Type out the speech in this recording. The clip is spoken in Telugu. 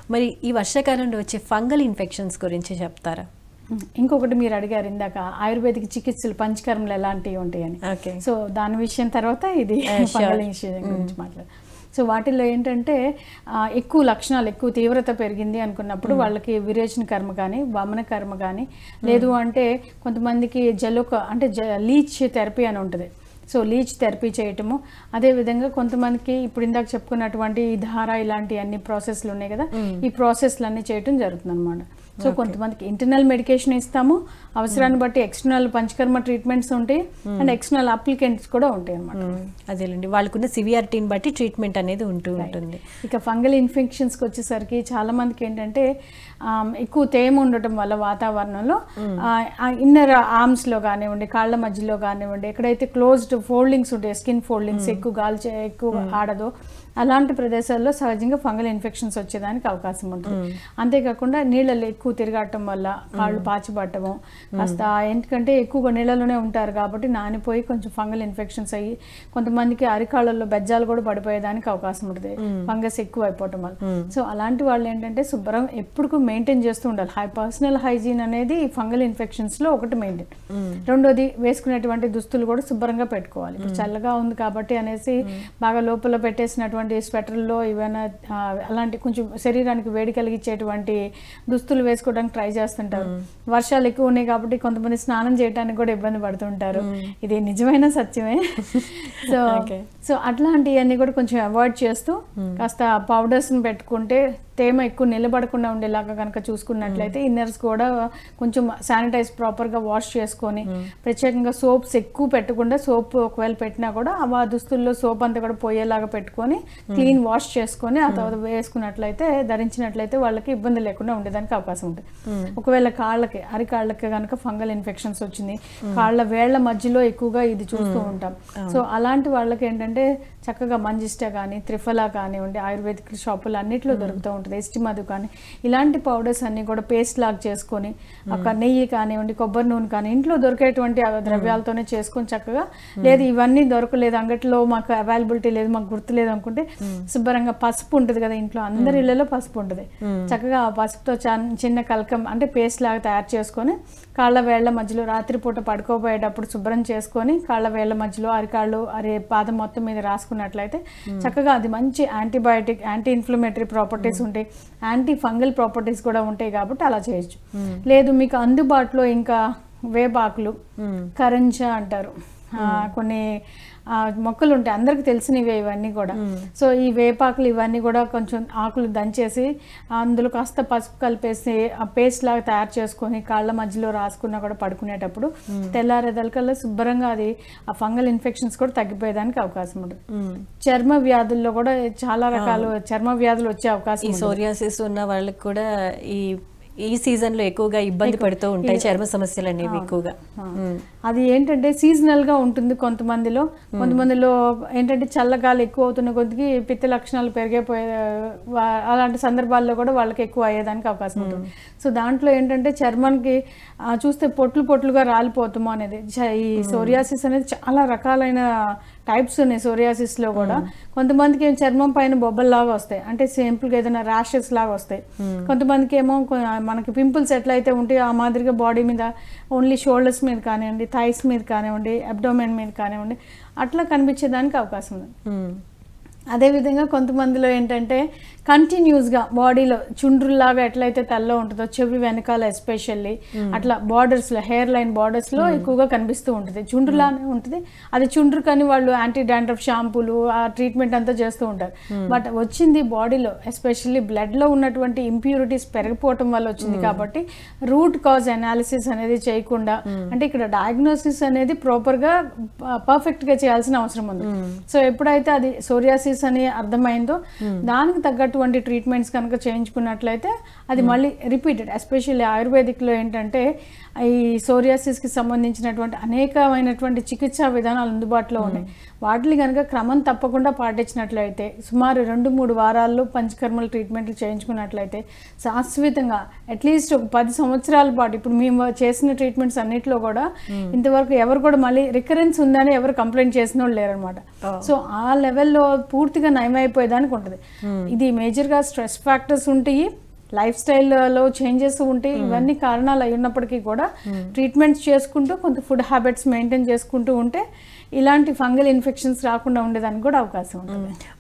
మరి ఈ వర్షాకాలంలో వచ్చే ఫంగల్ ఇన్ఫెక్షన్స్ గురించి చెప్తారా ఇంకొకటి మీరు అడిగారు ఇందాక ఆయుర్వేదిక్ చికిత్సలు పంచకర్మలు ఎలాంటివి ఉంటాయని ఓకే సో దాని విషయం తర్వాత ఇది Ah, sure. ఫంగల్ ఇన్ఫెక్షన్ గురించి మాట్లాడు సో వాటిల్లో ఏంటంటే ఆ, ఎక్కువ లక్షణాలు ఎక్కువ తీవ్రత పెరిగింది అనుకున్నప్పుడు వాళ్ళకి విరేచన కర్మ కానీ వమన కర్మ కానీ లేదు అంటే కొంతమందికి జలుక అంటే జ లీచ్ థెరపీ అని ఉంటుంది సో లీచ్ థెరపీ చేయటము అదేవిధంగా కొంతమందికి ఇప్పుడు ఇందాక చెప్పుకున్నటువంటి ఈ ధార ఇలాంటి అన్ని ప్రాసెస్లు ఉన్నాయి కదా ఈ ప్రాసెస్లు అన్ని చేయటం జరుగుతుంది అనమాట సో కొంతమందికి ఇంటర్నల్ మెడికేషన్ ఇస్తాము అవసరాన్ని బట్టి ఎక్స్టర్నల్ పంచకర్మ ట్రీట్మెంట్స్ ఉంటాయి అండ్ ఎక్స్టర్నల్ అప్లికెంట్స్ కూడా ఉంటాయి అనమాట అదేలేండి వాళ్ళకున్న సివియారిటీని బట్టి ట్రీట్మెంట్ అనేది ఉంటూ ఉంటుంది ఇక ఫంగల్ ఇన్ఫెక్షన్స్కి వచ్చేసరికి చాలా మందికి ఏంటంటే ఆమ్, ఎక్కువ తేమ ఉండటం వల్ల వాతావరణంలో ఇన్నర్ ఆర్మ్స్లో కానివ్వండి కాళ్ళ మధ్యలో కానివ్వండి ఎక్కడైతే క్లోజ్డ్ ఫోల్డింగ్స్ ఉంటాయి స్కిన్ ఫోల్డింగ్స్ ఎక్కువ గాలి చే- ఎక్కువ ఆడదో అలాంటి ప్రదేశాల్లో సహజంగా ఫంగల్ ఇన్ఫెక్షన్స్ వచ్చేదానికి అవకాశం ఉంటుంది అంతేకాకుండా నీళ్ళలో ఎక్కువ తిరగటం వల్ల కాళ్ళు పాచిపట్టము కాస్త ఎందుకంటే ఎక్కువగా నీళ్ళలోనే ఉంటారు కాబట్టి నానిపోయి కొంచెం ఫంగల్ ఇన్ఫెక్షన్స్ అయ్యి కొంతమందికి అరికాళ్ళల్లో బెజ్జాలు కూడా పడిపోయేదానికి అవకాశం ఉంటుంది ఫంగస్ ఎక్కువ అయిపోవటం వల్ల సో అలాంటి వాళ్ళు ఏంటంటే శుభ్రం ఎప్పుడు మెయింటైన్ చేస్తూ ఉండాలి హై పర్సనల్ హైజీన్ అనేది ఫంగల్ ఇన్ఫెక్షన్స్ లో ఒకటి మెయింటైన్ రెండోది వేసుకునేటువంటి దుస్తులు కూడా శుభ్రంగా పెట్టుకోవాలి ఇప్పుడు చల్లగా ఉంది కాబట్టి అనేసి బాగా లోపల పెట్టేసినటువంటి స్వెటర్లో ఏవైనా ఆ, అలాంటి కొంచెం శరీరానికి వేడి కలిగించేటువంటి దుస్తులు వేసుకోవడానికి ట్రై చేస్తుంటారు వర్షాలు ఎక్కువ ఉన్నాయి కాబట్టి కొంతమంది స్నానం చేయడానికి కూడా ఇబ్బంది పడుతుంటారు ఇది నిజమైన సత్యమే సో Okay. సో అట్లాంటివన్నీ కూడా కొంచెం అవాయిడ్ చేస్తూ కాస్త పౌడర్స్ని పెట్టుకుంటే తేమ ఎక్కువ నిలబడకుండా ఉండేలాగా కనుక చూసుకున్నట్లయితే ఇన్నర్స్ కూడా కొంచెం శానిటైజ్ ప్రాపర్గా వాష్ చేసుకొని ప్రత్యేకంగా సోప్స్ ఎక్కువ పెట్టకుండా సోప్ ఒకవేళ పెట్టినా కూడా ఆ దుస్తుల్లో సోప్ అంతా కూడా పోయేలాగా పెట్టుకొని క్లీన్ వాష్ చేసుకొని ఆ తర్వాత వేసుకున్నట్లయితే ధరించినట్లయితే వాళ్ళకి ఇబ్బంది లేకుండా ఉండేదానికి అవకాశం ఉంటుంది ఒకవేళ కాళ్ళకి అరికాళ్ళకి కనుక ఫంగల్ ఇన్ఫెక్షన్స్ వచ్చింది కాళ్ళ వేళ్ల మధ్యలో ఎక్కువగా ఇది చూస్తూ ఉంటాం సో అలాంటి వాళ్ళకి ఏంటంటే చక్కగా మంజిస్టా కానీ త్రిఫలా కానివ్వండి ఆయుర్వేదిక్ షాపులు అన్నిట్లో దొరుకుతూ ఉంటుంది ఎస్టి మధు కానీ ఇలాంటి పౌడర్స్ అన్ని కూడా పేస్ట్ లాగా చేసుకొని ఒక నెయ్యి కానివ్వండి కొబ్బరి నూనె కానీ ఇంట్లో దొరికేటువంటి ఆ ద్రవ్యాలతోనే చేసుకొని చక్కగా లేదు ఇవన్నీ దొరకలేదు అంగట్లో మాకు అవైలబిలిటీ లేదు మాకు గుర్తులేదు అనుకుంటే శుభ్రంగా పసుపు ఉంటుంది కదా ఇంట్లో అందరి ఇళ్లలో పసుపు ఉంటుంది చక్కగా ఆ పసుపుతో చన్- చిన్న కలకం అంటే పేస్ట్ లాగా తయారు చేసుకొని కాళ్ళ వేళ్ల మధ్యలో రాత్రిపూట పడుకోబోయేటప్పుడు శుభ్రం చేసుకొని కాళ్ళ వేళ్ల మధ్యలో అరికాళ్ళు అరే పాదం మొత్తం మీద రాసుకున్నట్లయితే చక్కగా అది మంచి యాంటీబయాటిక్ యాంటీ ఇన్ఫ్లమేటరీ ప్రాపర్టీస్ ఉంటాయి యాంటీ ఫంగల్ ప్రాపర్టీస్ కూడా ఉంటాయి కాబట్టి అలా చేయొచ్చు లేదు మీకు అందుబాటులో ఇంకా వేపాకులు కరంజ అంటారు ఆ, కొన్ని ఆ, మొక్కలు ఉంటాయి అందరికి తెలిసినవే ఇవన్నీ కూడా సో ఈ వేపాకులు ఇవన్నీ కూడా కొంచెం ఆకులు దంచేసి అందులో కాస్త పసుపు కలిపేసి ఆ పేస్ట్ లాగా తయారు చేసుకొని కాళ్ళ మధ్యలో రాసుకున్నా కూడా పడుకునేటప్పుడు తెల్లారేదలకల్లా శుభ్రంగా అది ఆ ఫంగల్ ఇన్ఫెక్షన్స్ కూడా తగ్గిపోయేదానికి అవకాశం ఉంటుంది చర్మ వ్యాధుల్లో కూడా చాలా రకాల చర్మ వ్యాధులు వచ్చే అవకాశం ఈ ఉంటుంది. సోరియాసిస్ ఉన్న వాళ్ళకి కూడా ఈ ఈ సీజన్ లో ఎక్కువగా ఇబ్బంది పడుతూ ఉంటాయి చర్మ సమస్యలు అనేవి ఎక్కువగా మ్మ్. అది ఏంటంటే సీజనల్ గా ఉంటుంది కొంతమందిలో కొంతమందిలో ఏంటంటే చల్లగాలి ఎక్కువ అవుతున్న కొద్దికి పిత్త లక్షణాలు పెరిగిపోయే వా- అలాంటి సందర్భాల్లో కూడా వాళ్ళకి ఎక్కువ అయ్యేదానికి అవకాశం ఉంటుంది సో దాంట్లో ఏంటంటే చర్మానికి ఆ, చూస్తే పొట్లు పొట్లుగా రాలిపోతాము అనేది చ- ఈ సోరియాసిస్ అనేది చాలా రకాలైన టైప్స్ ఉన్నాయి సోరియాసిస్ లో కూడా కొంతమందికి ఏం చర్మం పైన బొబ్బల్లాగా వస్తాయి అంటే సింపుల్ గా ఏదైనా ర్యాషెస్ లాగా వస్తాయి కొంతమందికి ఏమో కొ- మనకి పింపుల్స్ ఎట్లయితే ఉంటాయో ఆ మాదిరిగా బాడీ మీద ఓన్లీ షోల్డర్స్ మీద కానివ్వండి థైస్ మీద కానివ్వండి అబ్డోమెన్ మీద కానివ్వండి అట్లా కనిపించేదానికి అవకాశం ఉంది మ్మ్. అదేవిధంగా కొంతమందిలో ఏంటంటే కంటిన్యూస్గా బాడీలో చుండ్రులాగా ఎట్లయితే తల్లో ఉంటుందో చెవి వెనకాల ఎస్పెషల్లీ అట్లా బార్డర్స్లో హెయిర్ లైన్ బార్డర్స్లో ఎక్కువగా కనిపిస్తూ ఉంటుంది చుండ్రులానే ఉంటుంది అది చుండ్రు కానీ వాళ్ళు యాంటీ డాండ్రఫ్ షాంపూలు ఆ ట్రీట్మెంట్ అంతా చేస్తూ ఉంటారు బట్ వచ్చింది బాడీలో ఎస్పెషల్లీ బ్లడ్లో ఉన్నటువంటి ఇంప్యూరిటీస్ పెరిగిపోవటం వల్ల వచ్చింది కాబట్టి రూట్ కాజ్ అనాలిసిస్ అనేది చేయకుండా అంటే ఇక్కడ డయాగ్నోసిస్ అనేది ప్రాపర్గా పర్ఫెక్ట్గా చేయాల్సిన అవసరం ఉంది సో ఎప్పుడైతే అది సోరియాసిస్ అని అర్థమైందో దానికి తగ్గటువంటి ట్రీట్మెంట్స్ కనుక చేయించుకున్నట్లయితే అది మళ్ళీ రిపీటెడ్ ఎస్పెషల్లీ ఆయుర్వేదిక్లో ఏంటంటే ఈ సోరియాసిస్కి సంబంధించినటువంటి అనేకమైనటువంటి చికిత్సా విధానాలు అందుబాటులో ఉన్నాయి వాటిని కనుక క్రమం తప్పకుండా పాటించినట్లయితే సుమారు రెండు మూడు వారాల్లో పంచకర్మల ట్రీట్మెంట్లు చేయించుకున్నట్లయితే శాశ్వతంగా అట్లీస్ట్ ఒక పది సంవత్సరాల పాటు ఇప్పుడు మేము చేసిన ట్రీట్మెంట్స్ అన్నిట్లో కూడా ఇంతవరకు ఎవరు కూడా మళ్ళీ రికరెన్స్ ఉందని ఎవరు కంప్లైంట్ చేసిన వాళ్ళు లేరనమాట సో ఆ లెవెల్లో పూర్తిగా నయమైపోయేదానికి ఉంటుంది ఇది మేజర్గా స్ట్రెస్ ఫ్యాక్టర్స్ ఉంటాయి లైఫ్ స్టైల్లో చేంజెస్ ఉంటాయి ఇవన్నీ కారణాలు అయి ఉన్నప్పటికీ కూడా ట్రీట్మెంట్స్ చేసుకుంటూ కొంత ఫుడ్ హ్యాబిట్స్ మెయింటైన్ చేసుకుంటూ ఉంటే ఇలాంటి ఫంగల్ ఇన్ఫెక్షన్స్ రాకుండా ఉండేదానికి కూడా అవకాశం ఉంటుంది